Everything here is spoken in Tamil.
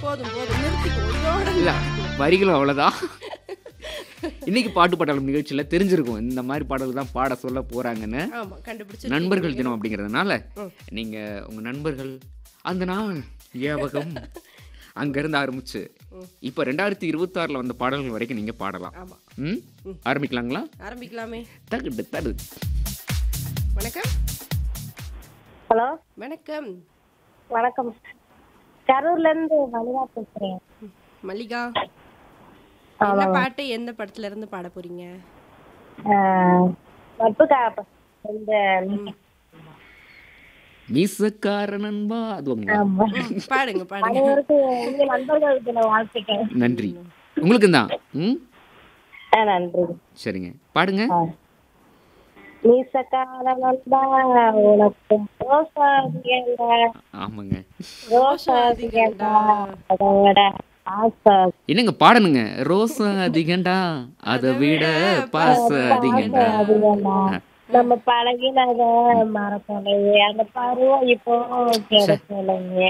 போதும் போதும் நிறுத்திக்கோ இதோட இல்ல வரிகளும் அவ்வளோதான் இன்னைக்கு பாட்டு பாடலும் நிகழ்ச்சியில் தெரிஞ்சிருக்கும் இந்த மாதிரி பாடல் தான் பாட சொல்ல போறாங்கன்னு ஆமா கண்டுபிடிச்சு நண்பர்கள் தினம் அப்படிங்கிறதுனால நீங்க உங்க நண்பர்கள் அந்த நாள் ஞாபகம் அங்கிருந்து ஆரம்பிச்சு இப்போ ரெண்டாயிரத்தி இருபத்தாறில் வந்த பாடல்கள் வரைக்கும் நீங்க பாடலாம் ஆமா ம் ஆரம்பிக்கலாங்களா ஆரம்பிக்கலாமே தகுடு தடு வணக்கம் ஹலோ வணக்கம் வணக்கம் கரூர்ல இருந்து மணிதா பேசுறேன் மல்லிகா என்ன பாட்டு எந்த படத்துல இருந்து பாட போறீங்க ஆஹ், நட்புக்கா இந்த மீசக்கார நண்பா அது உங்க ஆமா. ம், பாடுங்க பாடுங்க அனைவருக்கும் உங்க நண்பர்களுக்கு நான் வாழ்த்துக்கிறேன் நன்றி உங்களுக்கு தான் ம் ஆ, நன்றி சரிங்க பாடுங்க ஆ. மீசக்கார நண்பா உனக்கும் ரோசாதிகண்டா ஆமாங்க ரோசாதிகண்டா அதை விட ஆசை என்னங்க பாடணுங்க ரோசா அதிகண்டா அதை விட பாச அதிகண்டா அதிகண்டா நம்ம பழகினத மறக்கலையே அந்த பருவம் இப்போ கிடைக்கலையே